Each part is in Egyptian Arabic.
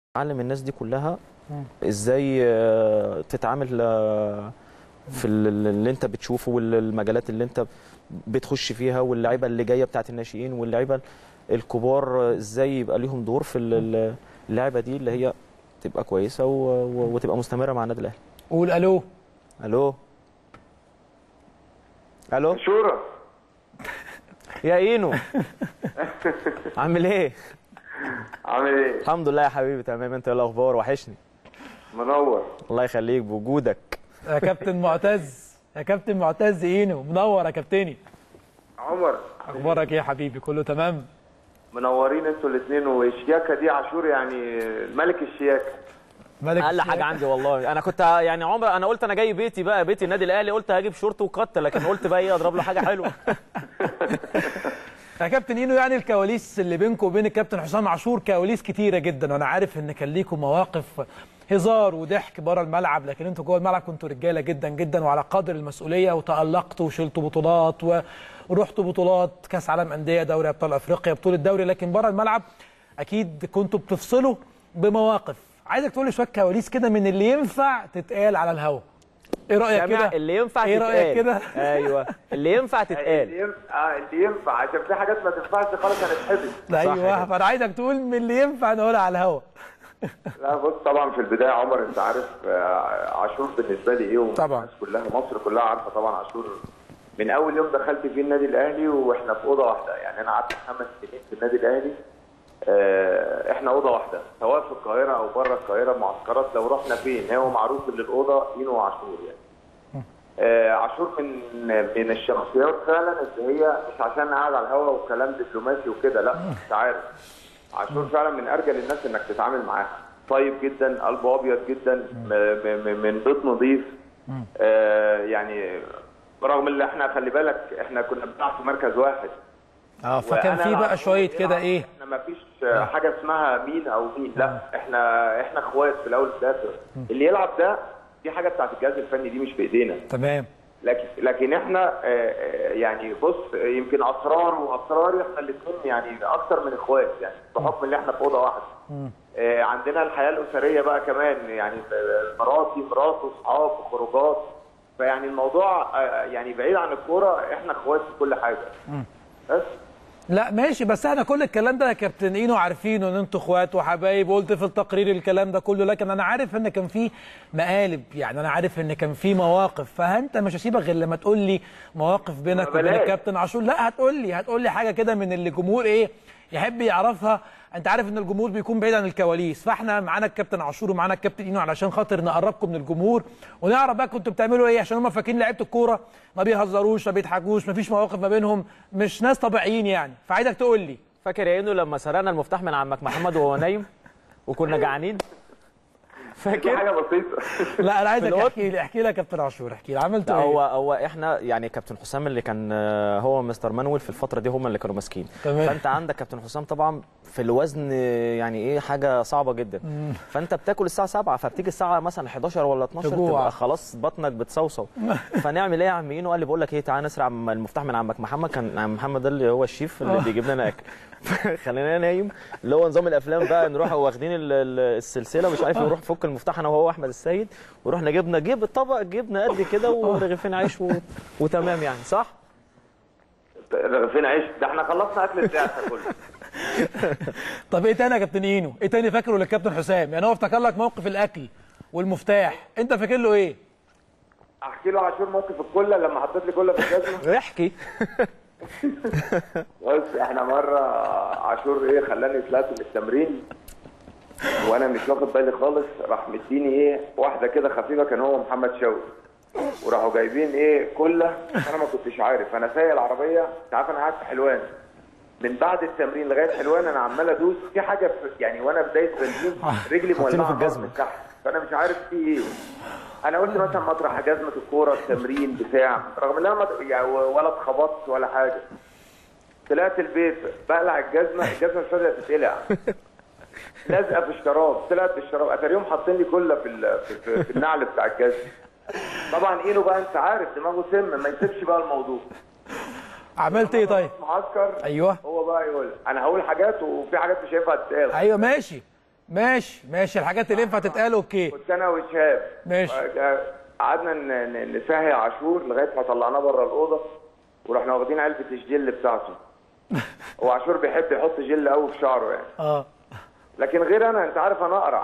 علم الناس دي كلها ازاي آه، تتعامل آه، في ال- ال- اللي انت بتشوفه والمجالات اللي انت بتخش فيها واللعيبه اللي جايه بتاعت الناشئين واللعيبه الكبار آه، ازاي يبقى ليهم دور في ال- ال- اللعبه دي اللي هي تبقى كويسه و- و- وتبقى مستمره مع النادي الاهلي قول الو الو الو شورى يا اينو عامل ايه عامل ايه؟ الحمد لله يا حبيبي تمام انت ايه الاخبار وحشني منور الله يخليك بوجودك يا كابتن معتز يا كابتن معتز اينو منور يا كابتني عمر اخبارك ايه يا حبيبي كله تمام منورين انتوا الاثنين والشياكه دي عاشور يعني ملك الشياكه مالك اقل حاجه عندي والله انا كنت يعني عمر انا قلت انا جاي بيتي بقى بيتي النادي الاهلي قلت هجيب شورت وقط لكن قلت بقى ايه اضرب له حاجه حلوه يا كابتن اينو يعني الكواليس اللي بينكم وبين الكابتن حسام عاشور كواليس كتيره جدا وانا عارف ان كان ليكم مواقف هزار وضحك بره الملعب لكن انتوا جوه الملعب كنتوا رجاله جدا جدا وعلى قدر المسؤوليه وتالقتوا وشلتوا بطولات و- ورحتوا بطولات كاس عالم انديه دوري ابطال افريقيا بطوله دوري لكن بره الملعب اكيد كنتوا بتفصلوا بمواقف عايزك تقول لي شويه كواليس كده من اللي ينفع تتقال على الهوا ايه رايك سامع كده اللي ينفع ايه تتقال رايك كده ايوه اللي ينفع اللي تتقال ينفع آه اللي ينفع عشان في حاجات ما تنفعش خالص هنتحبس ايوه كده. فانا عايزك تقول من اللي ينفع نقولها على الهوا لا بص طبعا في البدايه عمر انت عارف آه، عاشور بالنسبه لي ايه طبعا. والناس كلها مصر كلها عارفه طبعا عاشور من اول يوم دخلت فيه النادي الاهلي واحنا في اوضه واحده يعني انا قعدت خمس سنين في النادي الاهلي آه، احنا اوضه واحده سواء في القاهره او بره القاهره معسكرات لو رحنا فين هو معروف ان الاوضه اينو وعاشور يعني آه، عاشور من من الشخصيات فعلا اللي هي مش عشان قاعد على الهوا وكلام دبلوماسي وكده لا مش عارف عاشور فعلا من ارجل الناس انك تتعامل معاها طيب جدا قلبه ابيض جدا م- م- من بيت نظيف آه، يعني رغم ان احنا خلي بالك احنا كنا بنلعب في مركز واحد اه فكان وأنا في بقى العب شويه هو كده يلعب. ايه احنا ما فيش حاجه اسمها مين او مين لا احنا احنا اخوات في الاول وفي الاخر اللي يلعب ده دي حاجه بتاعت الجهاز الفني دي مش بايدينا تمام لكن لكن احنا آه، آه، يعني بص آه، يمكن اسرار واسرار احنا الاثنين يعني اكتر من اخوات يعني بحكم ان احنا في اوضه واحده آه، عندنا الحياه الاسريه بقى كمان يعني آه، مراتي مراته اصحاب خروجات فيعني الموضوع آه، يعني بعيد عن الكوره احنا اخوات في كل حاجه بس لا ماشي بس احنا كل الكلام ده يا كابتن اينو عارفينه ان انتوا اخوات وحبايب قلت في التقرير الكلام ده كله لكن انا عارف ان كان في مقالب يعني انا عارف ان كان في مواقف فانت مش هسيبك غير لما تقول لي مواقف بينك ما وبين بلاش. الكابتن عاشور لا هتقول لي هتقول لي حاجه كده من اللي الجمهور ايه يحب يعرفها انت عارف ان الجمهور بيكون بعيد عن الكواليس فاحنا معانا الكابتن عاشور ومعانا الكابتن اينو علشان خاطر نقربكم من الجمهور ونعرف بقى كنتوا بتعملوا ايه عشان هم فاكرين لعيبه الكوره ما بيهزروش ما بيضحكوش ما فيش مواقف ما بينهم مش ناس طبيعيين يعني فعايزك تقول لي فاكر يا اينو لما سرقنا المفتاح من عمك محمد وهو نايم وكنا جعانين دي فاكر حاجه بسيطه لا انا عايزك الوقت؟ احكي لي احكي لي يا كابتن عاشور احكي لي عملت لا ايه هو هو احنا يعني كابتن حسام اللي كان آه، هو مستر مانويل في الفتره دي هم اللي كانوا ماسكين تمام. فانت عندك كابتن حسام طبعا في الوزن آه، يعني ايه حاجه صعبه جدا فانت بتاكل الساعه 7 فبتيجي الساعه مثلا 11 ولا 12 تجوع. تبقى خلاص بطنك بتصوصو فنعمل ايه يا عم اينو قال لي بقول لك ايه تعالى نسرق عم- المفتاح من عمك محمد كان عم محمد ده اللي هو الشيف اللي بيجيب لنا اكل خلينا نايم اللي هو نظام الافلام بقى نروح واخدين ال- ال- السلسله مش عارف نروح فك المفتاح انا وهو احمد السيد ورحنا جبنا جيب الطبق جبنا قد كده ورغيفين عيش و... وتمام يعني صح؟ فين عيش ده احنا خلصنا اكل الساعه كله طب ايه تاني يا كابتن اينو ايه تاني فاكره للكابتن حسام يعني هو افتكر لك موقف الاكل والمفتاح انت فاكر له ايه احكي له عاشور موقف الكله لما حطيت لي كله في الجزمه احكي بص احنا مره عاشور ايه خلاني طلعت من التمرين وانا مش واخد بالي خالص راح مديني ايه واحده كده خفيفه كان هو محمد شوقي وراحوا جايبين ايه كله انا ما كنتش عارف انا سايق العربيه انت عارف انا قاعد في حلوان من بعد التمرين لغايه حلوان انا عمال ادوس في حاجه في يعني وانا بدايه بنزين رجلي حاطينه مولعه في الجزمة. من تحت فانا مش عارف في ايه انا قلت مثلا مطرح جزمه الكوره التمرين بتاع رغم ان انا ما- يعني ولا اتخبطت ولا حاجه طلعت البيت بقلع الجزمه الجزمه مش راضيه تتقلع لازقه في الشراب طلعت بالشراب اتاريهم حاطين لي كله في, ال- في, في, في النعل بتاع الجزمه طبعا اينو بقى انت عارف دماغه سم ما يسيبش بقى الموضوع عملت ايه طيب معسكر ايوه هو بقى يقول انا هقول حاجات وفي حاجات مش هينفع تتقال ايوه ماشي ماشي ماشي الحاجات اللي ينفع تتقال اوكي كنت انا وشهاب ماشي. قعدنا ن- ن- نسهي عاشور لغايه ما طلعناه بره الاوضه ورحنا واخدين علبه الجل بتاعته هو عاشور بيحب يحط جل قوي في شعره يعني اه لكن غير انا انت عارف انا اقرع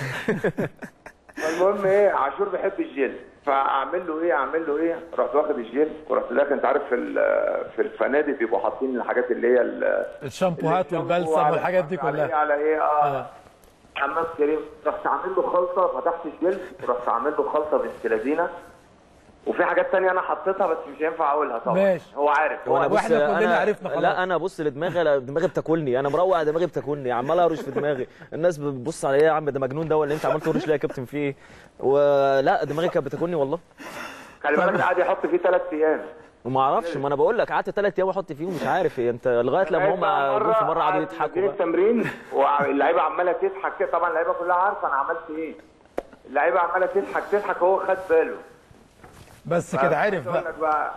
فالمهم ايه عاشور بيحب الجل فاعمل له ايه اعمل له ايه رحت واخد الجل ورحت داخل انت عارف في ال- في الفنادق بيبقوا حاطين الحاجات اللي هي ال- الشامبوهات الشامبو والبلسم على- والحاجات دي على ايه كلها على ايه اه, آه. حمام كريم رحت عامل له خلطه فتحت الجلد ورحت عامل له خلطه بالسلادينا وفي حاجات تانية انا حطيتها بس مش هينفع اقولها طبعا ماشي. هو عارف وانا هو بص وإحنا كلنا انا عرفنا خلاص. لا انا بص لدماغي لا، دماغي بتاكلني انا مروق دماغي بتاكلني عمال ارش في دماغي الناس بتبص على ايه يا عم ده مجنون ده ولا انت عمال ترش ليه يا كابتن في ايه ولا دماغي كانت بتاكلني والله خلي بالك ده قاعد يحط فيه ثلاث ايام وما اعرفش ما انا بقول لك قعدت ثلاث ايام احط فيهم مش عارف ايه انت لغايه لما هم جم في مره قعدوا يضحكوا جه بقى. التمرين واللعيبه عماله تضحك كده طبعا اللعيبه كلها عارفه انا عملت ايه اللعيبه عماله تضحك تضحك هو خد باله بس كده عارف أقول بقى لك بقى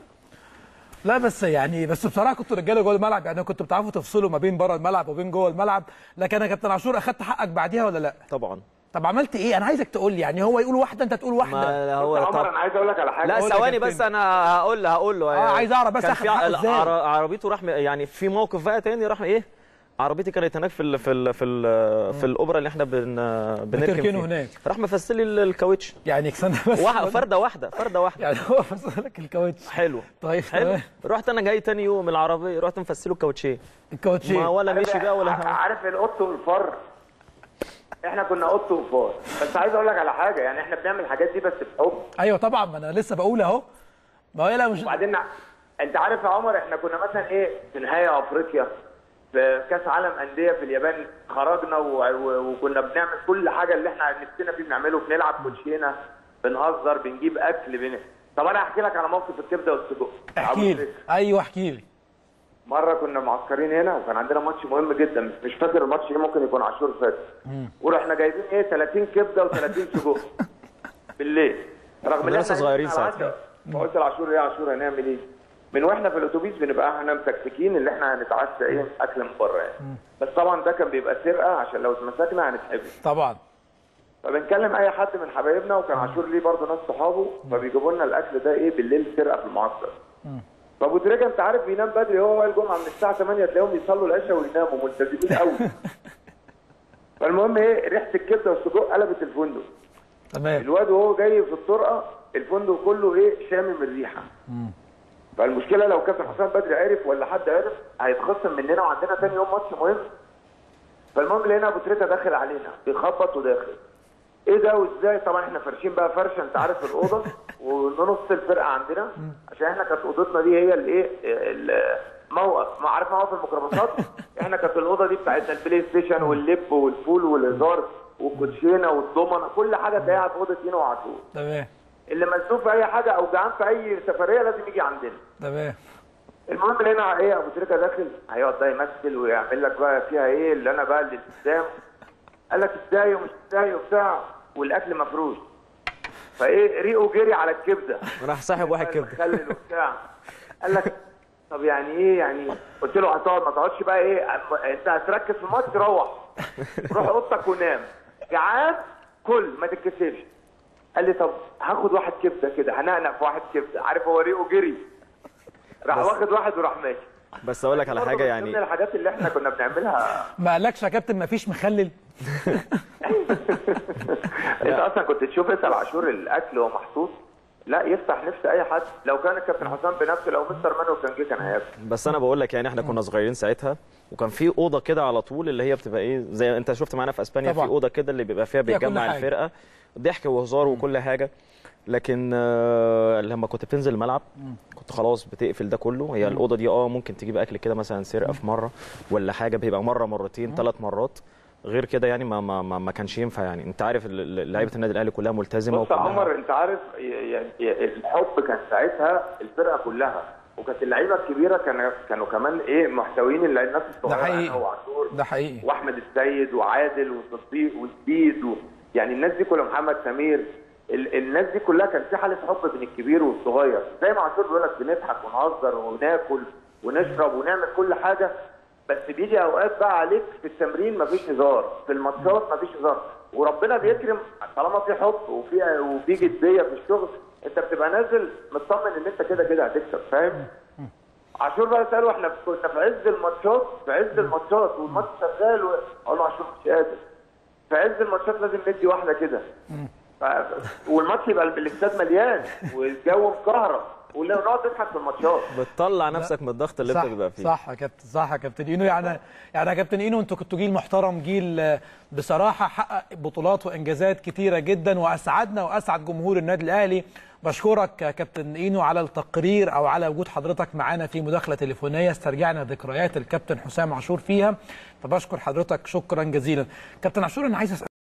لا بس يعني بس بصراحه كنتوا رجاله جوه الملعب يعني كنتوا بتعرفوا تفصلوا ما بين بره الملعب وبين جوه الملعب لكن انا كابتن عاشور اخدت حقك بعديها ولا لا طبعا طب عملت ايه انا عايزك تقول لي يعني هو يقول واحده انت تقول واحده ما هو هو عمر طب انا عايز اقول لك على حاجه لا قول يا ثواني كابتن. بس انا هقول له هقول له آه، عايز أعرف بس كان أخد في حقه ع- إزاي؟ عر- عربيته راح م- يعني في موقف بقى تاني راح ايه عربيتي كانت هناك في ال في ال في ال في الاوبرا اللي احنا بن بنركن بتركنه فيها. هناك. راح مفسل لي ال- الكاوتش يعني استنى بس واحد فرده واحده فرده واحده يعني هو فصل لك الكاوتش حلو طيب حلو تمام. رحت انا جاي تاني يوم العربيه رحت مفسله الكاوتشيه الكاوتشي ما ولا مشي بقى ولا ع- عارف القط والفار احنا كنا قط وفار بس عايز اقول لك على حاجه يعني احنا بنعمل الحاجات دي بس بحب ايوه طبعا ما انا لسه بقول اهو ما هي لا مش وبعدين انت عارف يا عمر احنا كنا مثلا ايه في نهايه افريقيا في كاس عالم انديه في اليابان خرجنا و... و... وكنا بنعمل كل حاجه اللي احنا نفسنا فيه بنعمله بنلعب كوتشينه بنهزر بنجيب اكل بن... طب انا احكي لك على موقف الكبده والسجق احكي أبو لي تريكة. ايوه احكي لي مره كنا معسكرين هنا وكان عندنا ماتش مهم جدا مش- مش فاكر الماتش ايه ممكن يكون عاشور فاكر ورحنا جايبين ايه 30 كبده و30 سجق بالليل رغم كنا لسه إحنا صغيرين على ساعتها. عشرة. فقلت لعاشور ايه يا عاشور هنعمل ايه؟ من واحنا في الاتوبيس بنبقى احنا متكتكين اللي احنا هنتعشى ايه اكل من بره يعني بس طبعا ده كان بيبقى سرقه عشان لو اتمسكنا هنتحبس طبعا فبنكلم اي حد من حبايبنا وكان عاشور ليه برضه ناس صحابه فبيجيبوا لنا الاكل ده ايه بالليل سرقه في المعسكر فابو تريكه انت عارف بينام بدري هو وائل جمعه من الساعه 8 تلاقيهم يصلوا العشاء ويناموا ملتزمين قوي فالمهم ايه ريحه الكبده والسجق قلبت الفندق تمام الواد وهو جاي في الطرقه الفندق كله ايه شامم الريحه فالمشكله لو كابتن حسام بدري عرف ولا حد عرف هيتخصم مننا وعندنا تاني يوم ماتش مهم فالمهم لقينا ابو تريكه داخل علينا بيخبط وداخل ايه ده وازاي طبعا احنا فرشين بقى فرشه انت عارف الاوضه ونص الفرقه عندنا عشان احنا كانت اوضتنا دي هي الايه الموقف ما عارف موقف الميكروباصات احنا كانت الاوضه دي بتاعتنا البلاي ستيشن واللب والفول والهزار والكوتشينه والضمنه كل حاجه تلاقيها في اوضه هنا وعاشور تمام اللي مزنوق في اي حاجه او جعان في اي سفريه لازم يجي عندنا تمام المهم لقينا ايه ابو تريكه داخل هيقعد ده يمثل ويعمل لك بقى فيها ايه اللي انا بقى اللي قدام قال لك ازاي ومش ازاي وبتاع والاكل مفروش فايه ريقه جري على الكبده راح صاحب واحد كبده مخلل وبتاع قال لك طب يعني ايه يعني قلت له هتقعد ما تقعدش بقى ايه انت هتركز في الماتش روح روح اوضتك ونام جعان كل ما تتكسفش قال لي طب هاخد واحد كبده كده هنقنق في واحد كبده عارف هو ريقه جري راح بس- واخد واحد وراح ماشي بس اقول لك على برضه حاجه من يعني ضمن الحاجات اللي احنا كنا بنعملها ما قالكش يا كابتن ما فيش مخلل انت اصلا كنت تشوف اسال عاشور الاكل وهو محطوط لا يفتح نفس اي حد لو كان الكابتن حسام بنفسه لو مستر مانو كان جه كان هياكل بس انا بقول لك يعني احنا كنا صغيرين ساعتها وكان في اوضه كده على طول اللي هي بتبقى ايه زي انت شفت معانا في اسبانيا في طبعا. اوضه كده اللي بيبقى فيها فيها كل بيتجمع حاجة. الفرقه ضحك وهزار وكل حاجه لكن آه، لما كنت بتنزل الملعب كنت خلاص بتقفل ده كله هي الاوضه دي اه ممكن تجيب اكل كده مثلا سرقه في مره ولا حاجه بيبقى مره مرتين ثلاث مرات غير كده يعني ما ما ما, ما كانش ينفع يعني انت عارف ال- ال- لعيبه النادي الاهلي كلها ملتزمه بص يا وكلها- عمر انت عارف يعني الحب كان ساعتها الفرقه كلها وكانت اللعيبه الكبيره كانوا كانوا كمان ايه محتوين اللعيبه الناس الصغيره حقيقي. انا وعاشور ده حقيقي واحمد السيد وعادل وصديق وزبيد و... يعني الناس دي كلها محمد سمير ال... الناس دي كلها كان في حاله حب بين الكبير والصغير زي ما عاشور بيقول لك بنضحك ونهزر وناكل ونشرب ونعمل كل حاجه بس بيجي اوقات بقى عليك في التمرين مفيش هزار في الماتشات مفيش هزار وربنا بيكرم طالما في حب وفي وفي جديه في الشغل انت بتبقى نازل مطمن ان انت كده كده هتكسب فاهم عاشور بقى سأله احنا كنا في عز الماتشات في عز الماتشات والماتش شغال و- اقول له عاشور مش قادر في عز الماتشات لازم ندي واحده كده ف- والماتش يبقى الاستاد مليان والجو مكهرب ونقعد نضحك في الماتشات بتطلع نفسك من الضغط اللي صح انت بتبقى فيه صح يا كابتن صح يا كابتن اينو يعني يعني يا كابتن اينو انتوا كنتوا جيل محترم جيل آه، بصراحه حقق بطولات وانجازات كتيره جدا واسعدنا واسعد جمهور النادي الاهلي بشكرك يا كابتن اينو على التقرير او على وجود حضرتك معانا في مداخله تليفونيه استرجعنا ذكريات الكابتن حسام عاشور فيها فبشكر حضرتك شكرا جزيلا كابتن عاشور انا عايز اسال